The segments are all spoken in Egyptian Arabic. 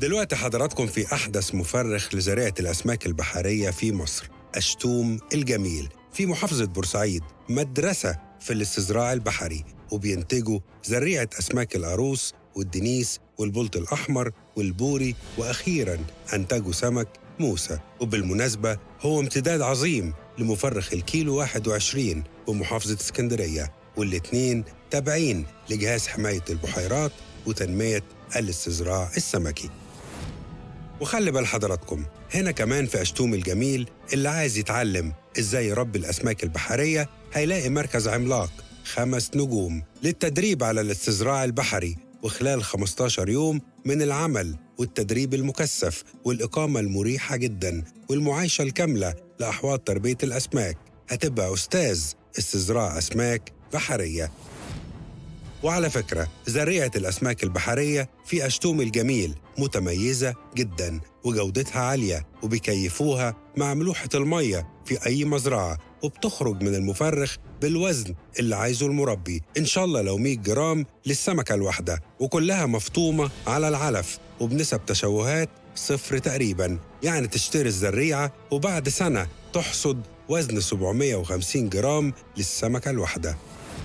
دلوقتي حضراتكم في أحدث مفرخ لزراعة الأسماك البحرية في مصر أشتوم الجميل في محافظة بورسعيد مدرسة في الاستزراع البحري وبينتجوا زريعة أسماك العروس والدنيس والبلط الأحمر والبوري وأخيراً أنتجوا سمك موسى وبالمناسبة هو امتداد عظيم لمفرخ الكيلو 21 بمحافظة اسكندرية والاتنين تابعين لجهاز حماية البحيرات وتنمية الاستزراع السمكي وخلي بال حضراتكم هنا كمان في أشتوم الجميل اللي عايز يتعلم إزاي يربي الأسماك البحرية هيلاقي مركز عملاق خمس نجوم للتدريب على الاستزراع البحري وخلال 15 يوم من العمل والتدريب المكثف والإقامة المريحة جدا والمعايشة الكاملة لأحواض تربية الأسماك هتبقى أستاذ استزراع أسماك بحرية وعلى فكرة زريعة الأسماك البحرية في أشتوم الجميل متميزة جدا وجودتها عالية وبيكيفوها مع ملوحة المية في أي مزرعة وبتخرج من المفرخ بالوزن اللي عايزه المربي إن شاء الله لو 100 جرام للسمكة الواحدة وكلها مفطومة على العلف وبنسب تشوهات صفر تقريبا يعني تشتري الزريعة وبعد سنة تحصد وزن 750 جرام للسمكة الواحدة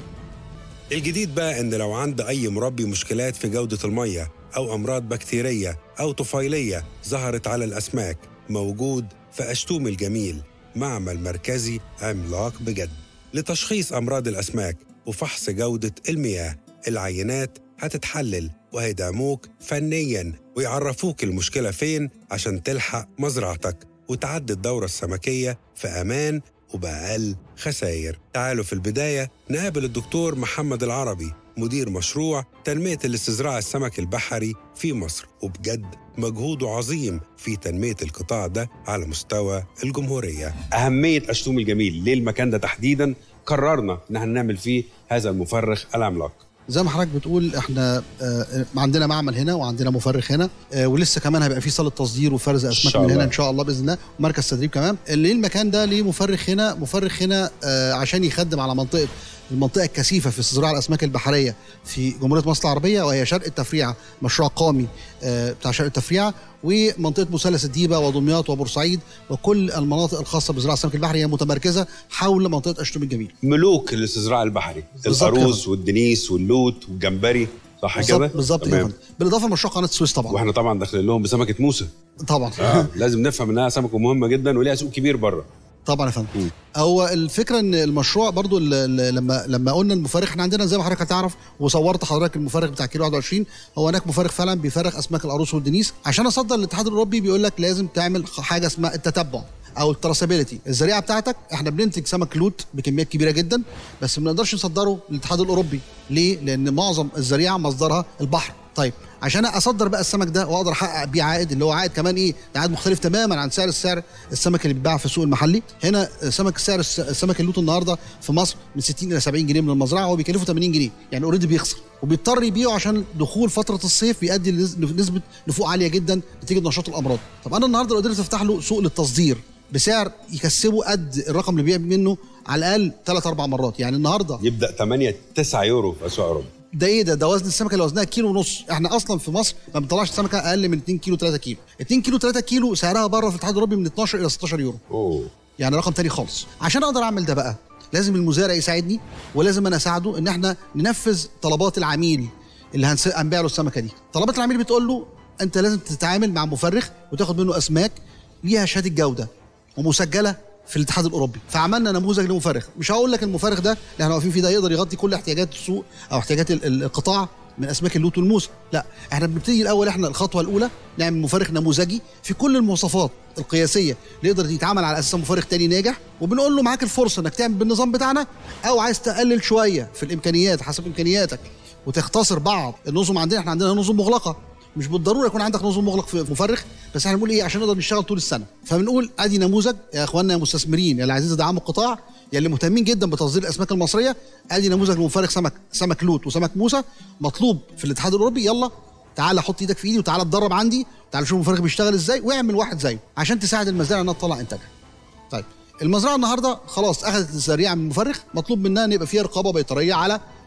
الجديد بقى إن لو عند أي مربي مشكلات في جودة المية أو أمراض بكتيرية أو طفيلية ظهرت على الأسماك موجود في أشتوم الجميل معمل مركزي عملاق بجد لتشخيص أمراض الأسماك وفحص جودة المياه العينات هتتحلل وهيدعموك فنيا ويعرفوك المشكلة فين عشان تلحق مزرعتك وتعدي الدورة السمكية في أمان وبأقل خسائر تعالوا في البداية نقابل الدكتور محمد العربي مدير مشروع تنمية الاستزراع السمك البحري في مصر وبجد مجهوده عظيم في تنمية القطاع ده على مستوى الجمهورية أهمية أشتوم الجميل ليه المكان ده تحديدا قررنا إن هنعمل فيه هذا المفرخ العملاق زي ما حضرتك بتقول احنا آه، عندنا معمل هنا وعندنا مفرخ هنا آه، ولسه كمان هيبقى في صاله تصدير وفرز اسماك شاء من هنا الله. ان شاء الله باذن الله ومركز تدريب كمان ليه المكان ده ليه مفرخ هنا مفرخ هنا آه، عشان يخدم على منطقه المنطقه الكثيفه في استزراع الاسماك البحريه في جمهوريه مصر العربيه وهي شرق التفريعه مشروع قومي آه، بتاع شرق التفريعه ومنطقه مثلث الديبه ودمياط وبورسعيد وكل المناطق الخاصه بزراعه السمك البحري هي متمركزه حول منطقه اشتم الجميل ملوك الاستزراع البحري بالظبط الأروز والدنيس واللوت والجمبري صح كده؟ بالظبط بالظبط كده يا تمام. فندم. بالاضافه لمشروع قناه السويس طبعا واحنا طبعا داخلين لهم بسمكة موسى طبعا آه. لازم نفهم انها سمكة مهمة جدا وليها سوق كبير بره طبعا يا فندم مم. هو الفكره ان المشروع برضو ال- ال- لما لما قلنا المفرخ احنا عندنا زي ما حضرتك هتعرف وصورت حضرتك المفرخ بتاع كيلو 21 هو هناك مفرخ فعلا بيفرخ اسماك القاروص والدنيس عشان اصدر للاتحاد الاوروبي بيقول لك لازم تعمل خ- حاجه اسمها التتبع او التراسابيلتي الزريعه بتاعتك احنا بننتج سمك لوت بكميات كبيره جدا بس ما نقدرش نصدره للاتحاد الاوروبي ليه لان معظم الزريعه مصدرها البحر طيب عشان اصدر بقى السمك ده واقدر احقق بيه عائد اللي هو عائد كمان ايه ده عائد مختلف تماما عن سعر السعر السمك اللي بيتباع في السوق المحلي هنا سمك سعر الس- السمك اللوت النهارده في مصر من 60 الى 70 جنيه من المزرعه هو بيكلفه 80 جنيه يعني اوريدي بيخسر وبيضطر يبيعه عشان دخول فتره الصيف بيؤدي لنسبه نفوق عاليه جدا نتيجه نشاط الامراض طب انا النهارده لو قدرت افتح له سوق للتصدير بسعر يكسبه قد الرقم اللي بيبيع منه على الاقل ثلاث اربع مرات يعني النهارده يبدا 8 9 يورو في اسواق اوروبا ده ايه ده ده وزن السمكه اللي وزنها كيلو ونص احنا اصلا في مصر ما بنطلعش سمكه اقل من 2 كيلو 3 كيلو 2 كيلو 3 كيلو سعرها بره في الاتحاد الاوروبي من 12 الى 16 يورو اوه يعني رقم تاني خالص عشان اقدر اعمل ده بقى لازم المزارع يساعدني ولازم انا اساعده ان احنا ننفذ طلبات العميل اللي هنس- هنبيع له السمكه دي طلبات العميل بتقول له انت لازم تتعامل مع مفرخ وتاخد منه اسماك ليها شهاده جوده ومسجله في الاتحاد الاوروبي فعملنا نموذج لمفرخ مش هقول لك المفرخ ده اللي احنا واقفين فيه ده يقدر يغطي كل احتياجات السوق او احتياجات ال- ال- القطاع من اسماك اللوت والموسى لا احنا بنبتدي الاول احنا الخطوه الاولى نعمل مفرخ نموذجي في كل المواصفات القياسيه اللي يقدر يتعامل على اساس مفرخ تاني ناجح وبنقول له معاك الفرصه انك تعمل بالنظام بتاعنا او عايز تقلل شويه في الامكانيات حسب امكانياتك وتختصر بعض النظم عندنا احنا عندنا نظم مغلقه مش بالضروره يكون عندك نظم مغلق في في مفرخ بس احنا بنقول ايه عشان نقدر نشتغل طول السنه فبنقول ادي نموذج يا اخواننا يا مستثمرين يا اللي عايزين تدعموا القطاع يا اللي مهتمين جدا بتصدير الاسماك المصريه ادي نموذج لمفرخ سمك سمك لوت وسمك موسى مطلوب في الاتحاد الاوروبي يلا تعالى حط ايدك في ايدي وتعالى اتدرب عندي تعالى شوف المفرخ بيشتغل ازاي واعمل واحد زيه عشان تساعد المزارع انها تطلع انتاجها طيب المزرعه النهارده خلاص اخذت الزريعه من المفرخ مطلوب منها ان يبقى فيها رقابه بيطريه على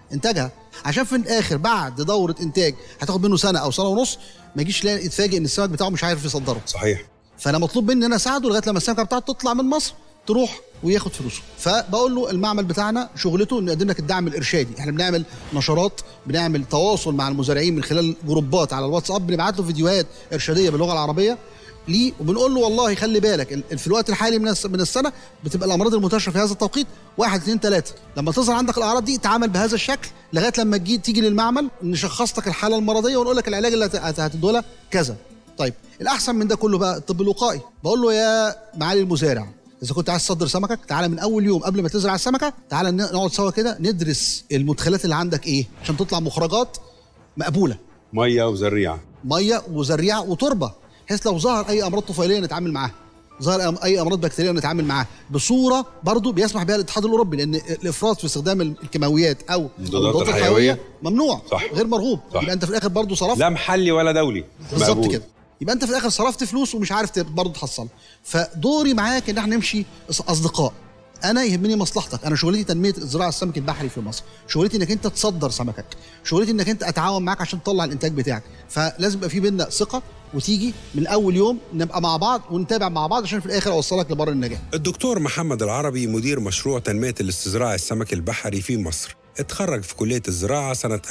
انتاجها عشان في الاخر بعد دوره انتاج هتاخد منه سنه او سنه ونص ما يجيش يلاقي- يتفاجئ ان السمك بتاعه مش عارف يصدره صحيح فانا مطلوب مني ان انا اساعده لغايه لما السمكه بتاعته تطلع من مصر تروح وياخد فلوسه فبقول له المعمل بتاعنا شغلته انه يقدم لك الدعم الارشادي احنا بنعمل نشرات بنعمل تواصل مع المزارعين من خلال جروبات على الواتساب بنبعت له فيديوهات ارشاديه باللغه العربيه ليه وبنقول له والله خلي بالك ال- في الوقت الحالي من الس- من السنه بتبقى الامراض المنتشره في هذا التوقيت واحد اثنين ثلاثه لما تظهر عندك الاعراض دي تعامل بهذا الشكل لغايه لما تجي تيجي للمعمل نشخص لك الحاله المرضيه ونقول لك العلاج اللي هت- هت- هتديه لها كذا طيب الاحسن من ده كله بقى الطب الوقائي بقول له يا معالي المزارع اذا كنت عايز تصدر سمكك تعالى من اول يوم قبل ما تزرع السمكه تعالى ن- نقعد سوا كده ندرس المدخلات اللي عندك ايه عشان تطلع مخرجات مقبوله ميه وزريعه ميه وزريعه وتربه بحيث لو ظهر اي امراض طفيليه نتعامل معاها ظهر أم- اي امراض بكتيريه نتعامل معاها بصوره برضو بيسمح بها الاتحاد الاوروبي لان الافراط في استخدام الكيماويات او المضادات الحيوية ممنوع صح. غير مرغوب صح. يبقى انت في الاخر برضو صرفت لا محلي ولا دولي بالظبط مقبول. كده يبقى انت في الاخر صرفت فلوس ومش عارف ت- برضه تحصل فدوري معاك ان احنا نمشي أص- اصدقاء انا يهمني مصلحتك انا شغلتي تنميه الزراعه السمك البحري في مصر شغلتي انك انت تصدر سمكك شغلتي انك انت اتعاون معاك عشان تطلع الانتاج بتاعك فلازم يبقى في بينا ثقه وتيجي من اول يوم نبقى مع بعض ونتابع مع بعض عشان في الاخر اوصلك لبر النجاح الدكتور محمد العربي مدير مشروع تنمية الاستزراع السمك البحري في مصر اتخرج في كلية الزراعة سنة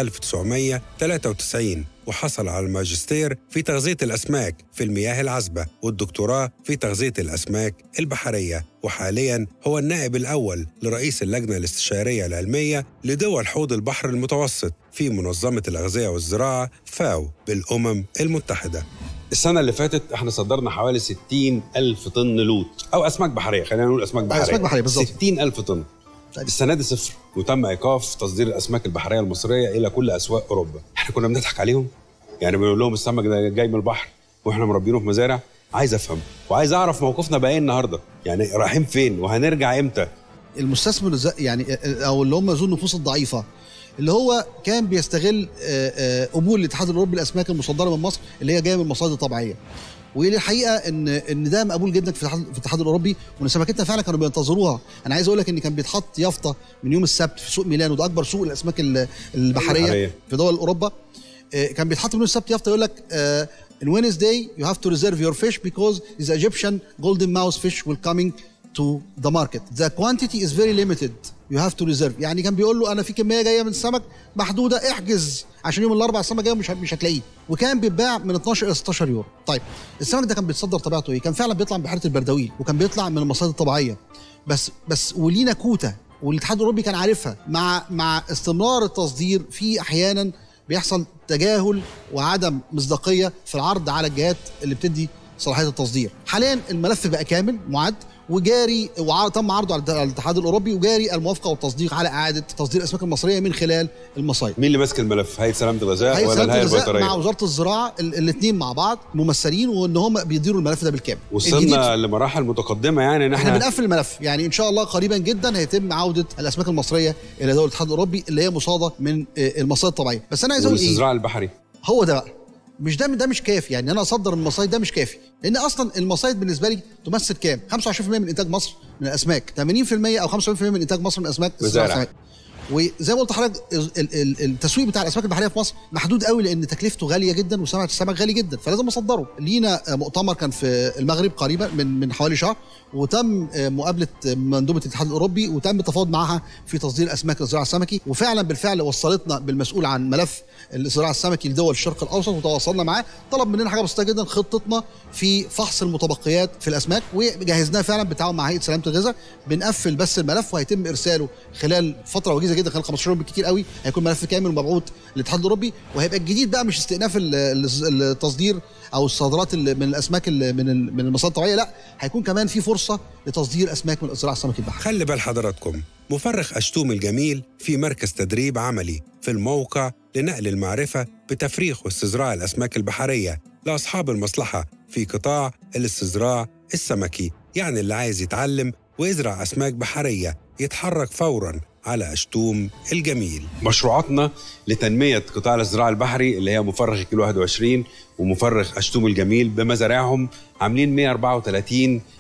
1993 وحصل على الماجستير في تغذية الأسماك في المياه العذبة والدكتوراه في تغذية الأسماك البحرية وحاليا هو النائب الأول لرئيس اللجنة الاستشارية العلمية لدول حوض البحر المتوسط في منظمة الأغذية والزراعة فاو بالأمم المتحدة السنة اللي فاتت احنا صدرنا حوالي 60 ألف طن لوت أو أسماك بحرية خلينا نقول أسماك بحرية أسماك بحرية بالظبط. 60 ألف طن طيب. السنة دي صفر وتم إيقاف تصدير الأسماك البحرية المصرية إلى كل أسواق أوروبا احنا كنا بنضحك عليهم يعني بنقول لهم السمك ده جاي من البحر واحنا مربينه في مزارع عايز افهم وعايز اعرف موقفنا بقى ايه النهارده يعني رايحين فين وهنرجع امتى المستثمر الز- يعني او اللي هم ذو النفوس الضعيفه اللي هو كان بيستغل آه، آه، قبول الاتحاد الاوروبي للاسماك المصدره من مصر اللي هي جايه من مصادر طبيعيه والحقيقه ان ان ده مقبول جدا في الاتحاد- في الاتحاد الاوروبي وان سمكتنا فعلا كانوا بينتظروها انا عايز اقول لك ان كان بيتحط يافطه من يوم السبت في سوق ميلان وده اكبر سوق الاسماك ال- البحريه البحرية. في دول اوروبا آه، كان بيتحط من يوم السبت يافطه يقول لك آه، in Wednesday you have to reserve your fish because the Egyptian golden mouse fish will coming to the market. The quantity is very limited. You have to reserve. يعني كان بيقول له انا في كميه جايه من السمك محدوده احجز عشان يوم الاربعاء السمك جاي مش مش هتلاقيه وكان بيتباع من 12 الى 16 يورو. طيب السمك ده كان بيتصدر طبيعته ايه؟ كان فعلا بيطلع من بحيره البردويل وكان بيطلع من المصادر الطبيعيه بس بس ولينا كوتا والاتحاد الاوروبي كان عارفها مع مع استمرار التصدير في احيانا بيحصل تجاهل وعدم مصداقيه في العرض على الجهات اللي بتدي صلاحيه التصدير. حاليا الملف بقى كامل معد وجاري وتم عرضه على الاتحاد الاوروبي وجاري الموافقه والتصديق على اعاده تصدير الاسماك المصريه من خلال المصايد. مين اللي ماسك الملف هيئه سلامه الغذاء هيئة ولا سلامة الهيئه الغذاء مع البيطريه وزاره الزراعه الاثنين مع بعض ممثلين وان هم بيديروا الملف ده بالكامل. الجديد وصلنا لمراحل متقدمه يعني ان احنا احنا بنقفل الملف يعني ان شاء الله قريبا جدا هيتم عوده الاسماك المصريه الى دول الاتحاد الاوروبي اللي هي مصاده من آه، المصايد الطبيعيه بس انا عايز اقول ايه والاستزراع البحري هو ده بقى مش ده ده مش كافي يعني انا اصدر المصايد ده مش كافي لان اصلا المصايد بالنسبه لي تمثل كام 25% من انتاج مصر من الاسماك 80% او 75% من انتاج مصر من الاسماك مزارع. الأسماك. وزي ما قلت لحضرتك ال- ال- التسويق بتاع الاسماك البحريه في مصر محدود قوي لان تكلفته غاليه جدا وصناعه السمك غالي جدا فلازم اصدره لينا مؤتمر كان في المغرب قريبا من من حوالي شهر وتم مقابله مندوبه الاتحاد الاوروبي وتم التفاوض معها في تصدير اسماك الزراعه السمكي وفعلا بالفعل وصلتنا بالمسؤول عن ملف الزراعه السمكي لدول الشرق الاوسط وتواصلنا معاه طلب مننا حاجه بسيطه جدا خطتنا في فحص المتبقيات في الاسماك وجهزناه فعلا بالتعاون مع هيئه سلامه الغذاء بنقفل بس الملف وهيتم ارساله خلال فتره وجيزه جدا خلال 15 يوم بالكتير قوي هيكون ملف كامل ومبعوث للاتحاد الاوروبي وهيبقى الجديد بقى مش استئناف ال- ال- التصدير او الصادرات ال- من الاسماك ال- من ال- من المصادر الطبيعيه لا هيكون كمان في فرصه لتصدير اسماك من الزراعه السمكي البحري خلي بال حضراتكم مفرخ أشتوم الجميل في مركز تدريب عملي في الموقع لنقل المعرفة بتفريخ واستزراع الأسماك البحرية لأصحاب المصلحة في قطاع الاستزراع السمكي يعني اللي عايز يتعلم ويزرع أسماك بحرية يتحرك فوراً على أشتوم الجميل مشروعاتنا لتنمية قطاع الزراعة البحري اللي هي مفرخ كيلو 21 ومفرخ أشتوم الجميل بمزارعهم عاملين 134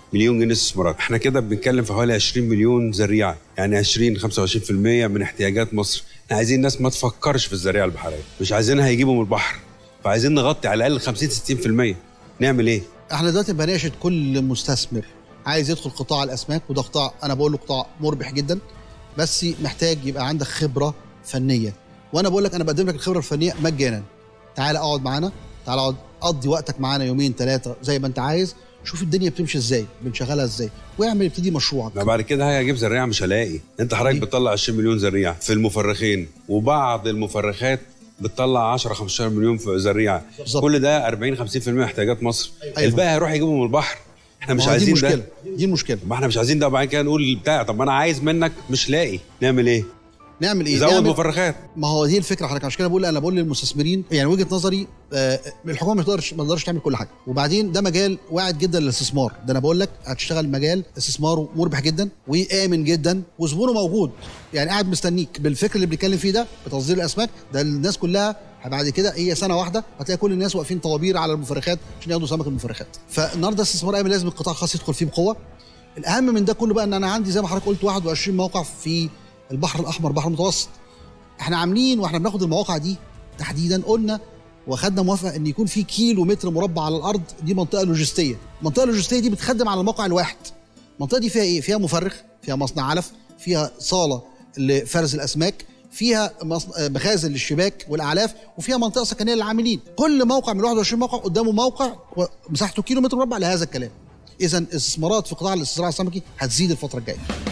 مليون جنيه استثمارات احنا كده بنتكلم في حوالي 20 مليون زريعه يعني 20 25% من احتياجات مصر احنا عايزين الناس ما تفكرش في الزراعه البحريه مش عايزينها يجيبوا من البحر فعايزين نغطي على الاقل 50 60% نعمل ايه احنا دلوقتي بناشد كل مستثمر عايز يدخل قطاع الاسماك وده قطاع انا بقول له قطاع مربح جدا بس محتاج يبقى عندك خبره فنيه وانا بقول لك انا بقدم لك الخبره الفنيه مجانا تعال اقعد معانا تعال اقعد قضي وقتك معانا يومين ثلاثه زي ما انت عايز شوف الدنيا بتمشي ازاي بنشغلها ازاي واعمل ابتدي مشروعك ما بعد كده هاجي اجيب زريعه مش هلاقي انت حضرتك ليه؟ بتطلع 20 مليون زريعه في المفرخين وبعض المفرخات بتطلع 10 15 مليون في زريعه بالظبط. كل ده 40 50% احتياجات مصر أيوة. الباقي هيروح يجيبه من البحر احنا مش ما هو دي عايزين المشكله ده دي المشكله ما احنا مش عايزين ده وبعد كده نقول بتاع طب ما انا عايز منك مش لاقي نعمل ايه؟ نعمل ايه نزود نعمل مفرخات ما هو دي الفكره حضرتك عشان كده بقول انا بقول للمستثمرين يعني وجهه نظري آه، الحكومه ما تقدرش ما تقدرش تعمل كل حاجه وبعدين ده مجال واعد جدا للاستثمار ده انا بقول لك هتشتغل مجال استثماره مربح جدا وامن جدا وزبونه موجود يعني قاعد مستنيك بالفكر اللي بنتكلم فيه ده بتصدير الاسماك ده الناس كلها بعد كده هي سنه واحده هتلاقي كل الناس واقفين طوابير على المفرخات عشان ياخدوا سمك المفرخات فالنهارده استثمار امن لازم القطاع الخاص يدخل فيه بقوه الاهم من ده كله بقى ان انا عندي زي ما حضرتك قلت 21 موقع في البحر الاحمر البحر المتوسط احنا عاملين واحنا بناخد المواقع دي تحديدا قلنا واخدنا موافقه ان يكون في كيلو متر مربع على الارض دي منطقه لوجستيه المنطقه اللوجستيه دي بتخدم على الموقع الواحد المنطقه دي فيها ايه فيها مفرخ فيها مصنع علف فيها صاله لفرز الاسماك فيها مصن- آه، مخازن للشباك والاعلاف وفيها منطقه سكنيه للعاملين كل موقع من 21 موقع قدامه موقع مساحته كيلو متر مربع لهذا الكلام اذا الاستثمارات في قطاع الاستزراع السمكي هتزيد الفتره الجايه